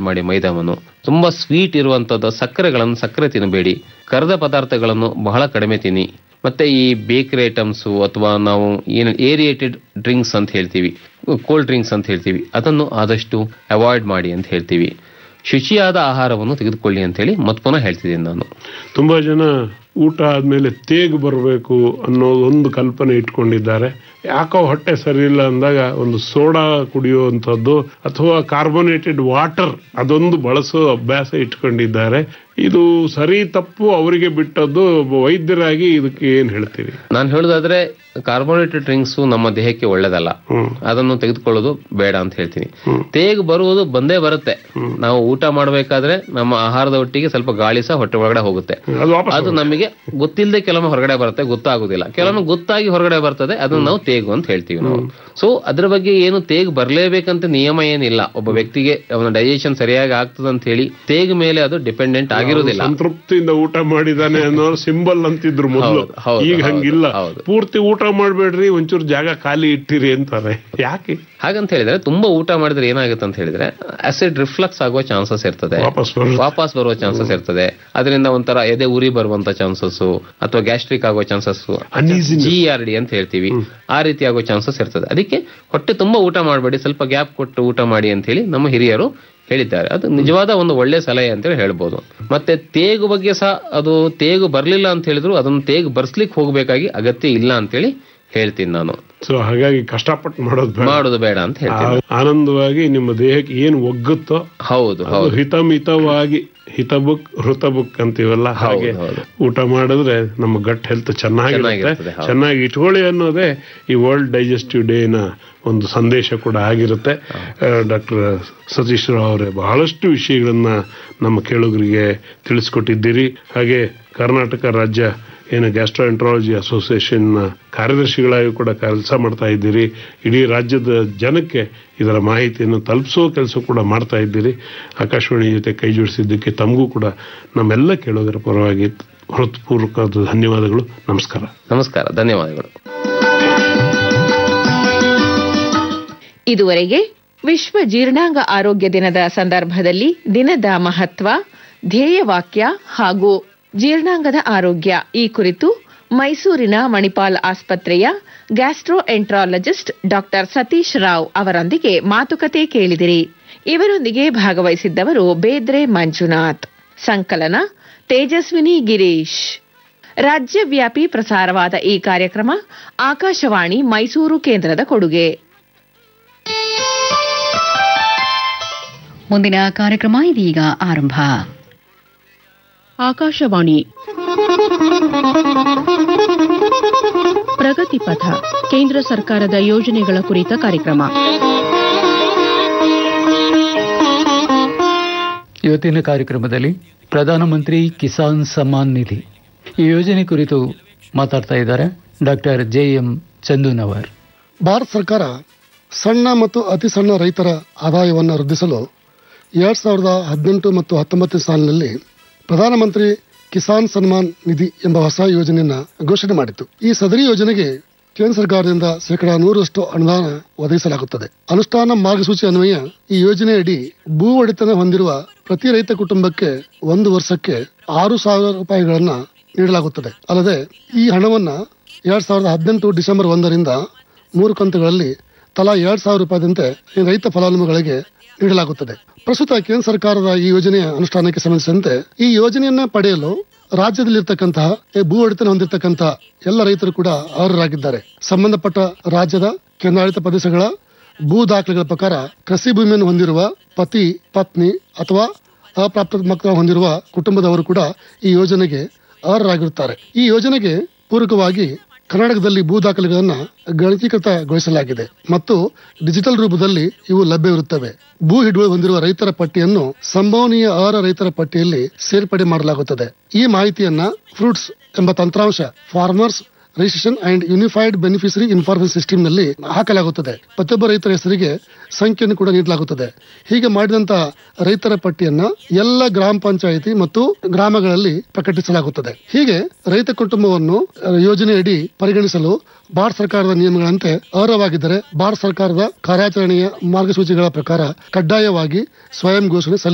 ಮಾಡಿ ಮೈದಾವನ್ನು ತುಂಬಾ ಸ್ವೀಟ್ ಇರುವಂತದ್ದು ಸಕ್ಕರೆಗಳನ್ನು ಸಕ್ಕರೆ ತಿನ್ನಬೇಡಿ ಕರೆದ ಪದಾರ್ಥಗಳನ್ನು ಬಹಳ ಕಡಿಮೆ ತಿನ್ನಿ ಮತ್ತೆ ಈ ಬೇಕರಿ ಐಟಮ್ಸ್ ಅಥವಾ ನಾವು ಏನು ಏರಿಯೇಟೆಡ್ ಡ್ರಿಂಕ್ಸ್ ಅಂತ ಹೇಳ್ತೀವಿ ಕೋಲ್ಡ್ ಡ್ರಿಂಕ್ಸ್ ಅಂತ ಹೇಳ್ತೀವಿ ಅದನ್ನು ಆದಷ್ಟು ಅವಾಯ್ಡ್ ಮಾಡಿ ಅಂತ ಹೇಳ್ತೀವಿ ಶುಚಿಯಾದ ಆಹಾರವನ್ನು ತೆಗೆದುಕೊಳ್ಳಿ ಅಂತ ಹೇಳಿ ಮತ್ ಪುನಃ ಹೇಳ್ತಿದ್ದೀನಿ ನಾನು ತುಂಬಾ ಜನ ಊಟ ಆದ್ಮೇಲೆ ತೇಗು ಬರಬೇಕು ಅನ್ನೋ ಒಂದು ಕಲ್ಪನೆ ಇಟ್ಕೊಂಡಿದ್ದಾರೆ ಯಾಕೋ ಹೊಟ್ಟೆ ಸರಿ ಇಲ್ಲ ಅಂದಾಗ ಒಂದು ಸೋಡಾ ಕುಡಿಯುವಂಥದ್ದು ಅಥವಾ ಕಾರ್ಬೋನೇಟೆಡ್ ವಾಟರ್ ಅದೊಂದು ಬಳಸೋ ಅಭ್ಯಾಸ ಇಟ್ಕೊಂಡಿದ್ದಾರೆ ಇದು ಸರಿ ತಪ್ಪು ಅವರಿಗೆ ಬಿಟ್ಟದ್ದು ಒಬ್ಬ ವೈದ್ಯರಾಗಿ ಇದಕ್ಕೆ ಏನ್ ಹೇಳ್ತೀರಿ ನಾನು ಹೇಳೋದಾದ್ರೆ ಕಾರ್ಬೋನೇಟೆಡ್ ಡ್ರಿಂಕ್ಸ್ ನಮ್ಮ ದೇಹಕ್ಕೆ ಒಳ್ಳೇದಲ್ಲ ಹ್ಮ್ ಅದನ್ನು ತೆಗೆದುಕೊಳ್ಳೋದು ಬೇಡ ಅಂತ ಹೇಳ್ತೀನಿ ಹ್ಮ್. ತೇಗು ಬರುವುದು ಬಂದೇ ಬರುತ್ತೆ ನಾವು ಊಟ ಮಾಡಬೇಕಾದ್ರೆ ನಮ್ಮ ಆಹಾರದ ಒಟ್ಟಿಗೆ ಸ್ವಲ್ಪ ಗಾಳಿ ಸಹ ಹೊಟ್ಟೆ ಒಳಗಡೆ ಹೋಗುತ್ತೆ ಅದು ವಾಪಸ್ ಅದು ನಮಗೆ ಗೊತ್ತಿಲ್ಲದೆ ಕೆಲವೊಮ್ಮೆ ಹೊರಗಡೆ ಬರುತ್ತೆ ಗೊತ್ತಾಗುದಿಲ್ಲ ಕೆಲವೊಮ್ಮೆ ಗೊತ್ತಾಗಿ ಹೊರಗಡೆ ಬರ್ತದೆ ಅದನ್ನ ನಾವು ತೇಗು ಅಂತ ಹೇಳ್ತೀವಿ ನಾವು ಸೊ ಅದ್ರ ಬಗ್ಗೆ ಏನು ತೇಗು ಬರ್ಲೇಬೇಕಂತ ನಿಯಮ ಏನಿಲ್ಲ ಒಬ್ಬ ವ್ಯಕ್ತಿಗೆ ಅವನ ಡೈಜೆಷನ್ ಸರಿಯಾಗಿ ಆಗ್ತದೆ ಅಂತ ಹೇಳಿ ತೇಗು ಮೇಲೆ ಅದು ಡಿಪೆಂಡೆಂಟ್ ಆಗಿರುವುದಿಲ್ಲ ಸಂತೃಪ್ತಿಯಿಂದ ಊಟ ಮಾಡಿದಾನೆ ಅನ್ನೋ ಸಿಂಬಲ್ ಅಂತಿದ್ರು ಮೊದಲು ಹೌದು, ಹೌದು, ಈಗ ಹೌದು, ಹಂಗಿಲ್ಲ ಹೌದು. ಪೂರ್ತಿ ಊಟ ಮಾಡ್ಬೇಡ್ರಿ ಒಂಚೂರು ಜಾಗ ಖಾಲಿ ಇಟ್ಟಿರಿ ಅಂತಾರೆ ಯಾಕೆ ಹಾಗಂತ ಹೇಳಿದ್ರೆ ತುಂಬಾ ಊಟ ಮಾಡಿದ್ರೆ ಏನಾಗುತ್ತೆ ಅಂತ ಹೇಳಿದ್ರೆ ಆಸಿಡ್ ರಿಫ್ಲಕ್ಸ್ ಆಗುವ ಚಾನ್ಸಸ್ ಇರ್ತದೆ ವಾಪಸ್ ಬರೋದು. ವಾಪಸ್ ಬರುವ ಚಾನ್ಸಸ್ ಇರ್ತದೆ ಅದರಿಂದ ಒಂಥರ ಎದೆ ಉರಿ ಬರುವಂತ ಚಾನ್ಸಸ್ ಅಥವಾ ಗ್ಯಾಸ್ಟ್ರಿಕ್ ಆಗೋ chances Uneasiness. G R D ಅಂತ ಹೇಳ್ತೀವಿ ಆ ರೀತಿ ಆಗೋ ಚಾನ್ಸಸ್ ಇರ್ತದೆ ಅದಕ್ಕೆ ಹೊಟ್ಟೆ ತುಂಬಾ ಊಟ ಮಾಡಬೇಡಿ ಸ್ವಲ್ಪ ಗ್ಯಾಪ್ ಕೊಟ್ಟು ಊಟ ಮಾಡಿ ಅಂತ ಹೇಳಿ ನಮ್ಮ ಹಿರಿಯರು ಹೇಳಿದ್ದಾರೆ ಅದು ನಿಜವಾದ ಒಂದು ಒಳ್ಳೆ ಸಲಹೆ ಅಂತೇಳಿ ಹೇಳ್ಬೋದು ಮತ್ತೆ ತೇಗು ಬಗ್ಗೆ ಸಹ ಅದು ತೇಗು ಬರ್ಲಿಲ್ಲ ಅಂತ ಹೇಳಿದ್ರು ಅದನ್ನು ತೇಗು ಬರ್ಸ್ಲಿಕ್ಕೆ ಹೋಗ್ಬೇಕಾಗಿ ಅಗತ್ಯ ಇಲ್ಲ ಅಂತೇಳಿ ಹೇಳ್ತೀನಿ ನಾನು ಸೊ ಹಾಗಾಗಿ ಕಷ್ಟಪಟ್ಟು ಮಾಡೋದು ಬೇಡ. ಮಾಡೋದು ಬೇಡ ಅಂತ ಹೇಳ್ತೀನಿ ಆ- ಆನಂದವಾಗಿ ನಿಮ್ಮ ದೇಹಕ್ಕೆ ಏನು ಒಗ್ಗುತ್ತೋ ಹೌದು ಅದು ಹೌದು ಹಿತಮಿತವಾಗಿ ಹಿತಬುಕ್ ಹೃತಬುಕ್ ಅಂತೀವಲ್ಲ ಹಾಗೆ ಹೌದು. ಊಟ ಮಾಡಿದ್ರೆ ನಮ್ಮ ಗಟ್ ಹೆಲ್ತ್ ಚೆನ್ನಾಗಿರುತ್ತೆ ಚೆನ್ನಾಗಿರ್ತದೆ, ಹೌದು. ಚೆನ್ನಾಗಿ ಇಟ್ಕೊಳ್ಳಿ ಅನ್ನೋದೇ ಈ ವರ್ಲ್ಡ್ ಡೈಜೆಸ್ಟಿವ್ ಡೇನ ಒಂದು ಸಂದೇಶ ಕೂಡ ಆಗಿರುತ್ತೆ ಡಾಕ್ಟರ್ ಸತೀಶ್ ರಾವ್ ಅವರೇ ಬಹಳಷ್ಟು ವಿಷಯಗಳನ್ನ ನಮ್ಮ ಕೇಳುಗರಿಗೆ ತಿಳಿಸ್ಕೊಟ್ಟಿದ್ದೀರಿ ಹಾಗೆ ಕರ್ನಾಟಕ ರಾಜ್ಯ ಏನು ಗ್ಯಾಸ್ಟ್ರೋಎಂಟ್ರಾಲಜಿ ಅಸೋಸಿಯೇಷನ್ ಕಾರ್ಯದರ್ಶಿಗಳಾಗಿ ಕೂಡ ಕೆಲಸ ಮಾಡ್ತಾ ಇದ್ದೀರಿ ಇಡೀ ರಾಜ್ಯದ ಜನಕ್ಕೆ ಇದರ ಮಾಹಿತಿಯನ್ನು ತಲುಪಿಸೋ ಕೆಲಸ ಕೂಡ ಮಾಡ್ತಾ ಇದ್ದೀರಿ ಆಕಾಶವಾಣಿ ಜೊತೆ ಕೈ ಜೋಡಿಸಿದ್ದಕ್ಕೆ ತಮಗೂ ಕೂಡ ನಮ್ಮೆಲ್ಲ ಕೇಳೋದರ ಪರವಾಗಿ ಹೃತ್ಪೂರ್ವಕ ಧನ್ಯವಾದಗಳು ನಮಸ್ಕಾರ ನಮಸ್ಕಾರ ಧನ್ಯವಾದಗಳು ಇದುವರೆಗೆ ವಿಶ್ವ ಜೀರ್ಣಾಂಗ ಆರೋಗ್ಯ ದಿನದ ಸಂದರ್ಭದಲ್ಲಿ ದಿನದ ಮಹತ್ವ ಧ್ಯೇಯವಾಕ್ಯ ಹಾಗೂ ಜೀರ್ಣಾಂಗದ ಆರೋಗ್ಯ ಈ ಕುರಿತು ಮೈಸೂರಿನ ಮಣಿಪಾಲ್ ಆಸ್ಪತ್ರೆಯ gastroenterologist doctor Satish Rao ಅವರೊಂದಿಗೆ ಮಾತುಕತೆ ಕೇಳಿದಿರಿ ಇವರೊಂದಿಗೆ ಭಾಗವಹಿಸಿದ್ದವರು ಬೇದ್ರೆ ಮಂಜುನಾಥ್ ಸಂಕಲನ ತೇಜಸ್ವಿನಿ ಗಿರೀಶ್ ರಾಜ್ಯವ್ಯಾಪಿ ಪ್ರಸಾರವಾದ ಈ ಕಾರ್ಯಕ್ರಮ ಆಕಾಶವಾಣಿ ಮೈಸೂರು ಕೇಂದ್ರದ ಕೊಡುಗೆ ಮುಂದಿನ ಕಾರ್ಯಕ್ರಮ ಇದೀಗ ಆರಂಭ ಆಕಾಶವಾಣಿ ಪ್ರಗತಿ ಪಥ ಕೇಂದ್ರ ಸರ್ಕಾರದ ಯೋಜನೆಗಳ ಕುರಿತ ಕಾರ್ಯಕ್ರಮ ಇವತ್ತಿನ ಕಾರ್ಯಕ್ರಮದಲ್ಲಿ ಪ್ರಧಾನಮಂತ್ರಿ ಕಿಸಾನ್ ಸಮ್ಮಾನ್ ನಿಧಿ ಈ ಯೋಜನೆ ಕುರಿತು ಮಾತಾಡ್ತಾ ಇದ್ದಾರೆ doctor J M Chandunavar Bharat ಸರ್ಕಾರ ಸಣ್ಣ ಮತ್ತು ಅತಿ ಸಣ್ಣ ರೈತರ ಆದಾಯವನ್ನು ವೃದ್ಧಿಸಲು ಎರಡ್ ಸಾವಿರದ ಹದಿನೆಂಟು ಮತ್ತು ಹತ್ತೊಂಬತ್ತನೇ ಸಾಲಿನಲ್ಲಿ ಪ್ರಧಾನಮಂತ್ರಿ ಕಿಸಾನ್ ಸನ್ಮಾನ್ ನಿಧಿ ಎಂಬ ಹೊಸ ಯೋಜನೆಯನ್ನ ಘೋಷಣೆ ಮಾಡಿತ್ತು ಈ ಸದರಿ ಯೋಜನೆಗೆ ಕೇಂದ್ರ ಸರ್ಕಾರದಿಂದ ಶೇಕಡಾ ನೂರರಷ್ಟು ಅನುದಾನ ಒದಗಿಸಲಾಗುತ್ತದೆ ಅನುಷ್ಠಾನ ಮಾರ್ಗಸೂಚಿ ಅನ್ವಯ ಈ ಯೋಜನೆಯಡಿ ಭೂ ಒಡೆತನ ಹೊಂದಿರುವ ಪ್ರತಿ ರೈತ ಕುಟುಂಬಕ್ಕೆ ಒಂದು ವರ್ಷಕ್ಕೆ ಆರು ಸಾವಿರ ರೂಪಾಯಿಗಳನ್ನ ನೀಡಲಾಗುತ್ತದೆ ಅಲ್ಲದೆ ಈ ಹಣವನ್ನ ಎರಡ್ ಸಾವಿರದ ಹದಿನೆಂಟು ಡಿಸೆಂಬರ್ ಒಂದರಿಂದ ಮೂರು ಕಂತುಗಳಲ್ಲಿ ತಲಾ ಎರಡ್ ಸಾವಿರ ರೂಪಾಯಿದಂತೆ ಈ ರೈತ ಫಲಾನುಭವಿಗಳಿಗೆ ನೀಡಲಾಗುತ್ತದೆ ಪ್ರಸ್ತುತ ಕೇಂದ್ರ ಸರ್ಕಾರದ ಈ ಯೋಜನೆಯ ಅನುಷ್ಠಾನಕ್ಕೆ ಸಂಬಂಧಿಸಿದಂತೆ ಈ ಯೋಜನೆಯನ್ನ ಪಡೆಯಲು ರಾಜ್ಯದಲ್ಲಿರ್ತಕ್ಕಂತಹ ಈ ಭೂ ಒಡೆತನ ಹೊಂದಿರತಕ್ಕಂತಹ ಎಲ್ಲ ರೈತರು ಕೂಡ ಅರ್ಹರಾಗಿದ್ದಾರೆ ಸಂಬಂಧಪಟ್ಟ ರಾಜ್ಯದ ಕೇಂದ್ರಾಡಳಿತ ಪ್ರದೇಶಗಳ ಭೂ ದಾಖಲೆಗಳ ಪ್ರಕಾರ ಕೃಷಿ ಭೂಮಿಯನ್ನು ಹೊಂದಿರುವ ಪತಿ ಪತ್ನಿ ಅಥವಾ ಅಪ್ರಾಪ್ತ ಮಕ್ಕಳ ಹೊಂದಿರುವ ಕುಟುಂಬದವರು ಕೂಡ ಈ ಯೋಜನೆಗೆ ಅರ್ಹರಾಗಿರುತ್ತಾರೆ ಈ ಯೋಜನೆಗೆ ಪೂರಕವಾಗಿ ಕರ್ನಾಟಕದಲ್ಲಿ ಭೂ ದಾಖಲೆಗಳನ್ನು ಗಣಕೀಕೃತಗೊಳಿಸಲಾಗಿದೆ ಮತ್ತು ಡಿಜಿಟಲ್ ರೂಪದಲ್ಲಿ ಇವು ಲಭ್ಯವಿರುತ್ತವೆ ಭೂ ಹಿಡುವಳಿ ಹೊಂದಿರುವ ರೈತರ ಪಟ್ಟಿಯನ್ನು ಸಂಭವನೀಯ ಅರ್ಹ ರೈತರ ಪಟ್ಟಿಯಲ್ಲಿ ಸೇರ್ಪಡೆ ಮಾಡಲಾಗುತ್ತದೆ ಈ ಮಾಹಿತಿಯನ್ನ ಫ್ರೂಟ್ಸ್ ಎಂಬ ತಂತ್ರಾಂಶ farmers registration and unified beneficiary information system ನಲ್ಲಿ ಹಾಕಲಾಗುತ್ತದೆ ಪ್ರತಿಯೊಬ್ಬ ರೈತರ ಹೆಸರಿಗೆ ಸಂಖ್ಯೆಯನ್ನು ಕೂಡ ನೀಡಲಾಗುತ್ತದೆ ಹೀಗೆ ಮಾಡಿದಂತಹ ರೈತರ ಪಟ್ಟಿಯನ್ನ ಎಲ್ಲ ಗ್ರಾಮ ಪಂಚಾಯಿತಿ ಮತ್ತು ಗ್ರಾಮಗಳಲ್ಲಿ ಪ್ರಕಟಿಸಲಾಗುತ್ತದೆ ಹೀಗೆ ರೈತ ಕುಟುಂಬವನ್ನು ಅಹ್, ಯೋಜನೆಯಡಿ ಪರಿಗಣಿಸಲು ಭಾರತ ಸರ್ಕಾರದ ನಿಯಮಗಳಂತೆ ಅರ್ಹವಾಗಿದ್ದರೆ ಭಾರತ ಸರ್ಕಾರದ ಕಾರ್ಯಾಚರಣೆಯ ಮಾರ್ಗಸೂಚಿಗಳ ಪ್ರಕಾರ ಕಡ್ಡಾಯವಾಗಿ ಸ್ವಯಂ ಘೋಷಣೆ ಸಲ್ಲಿಸಬೇಕು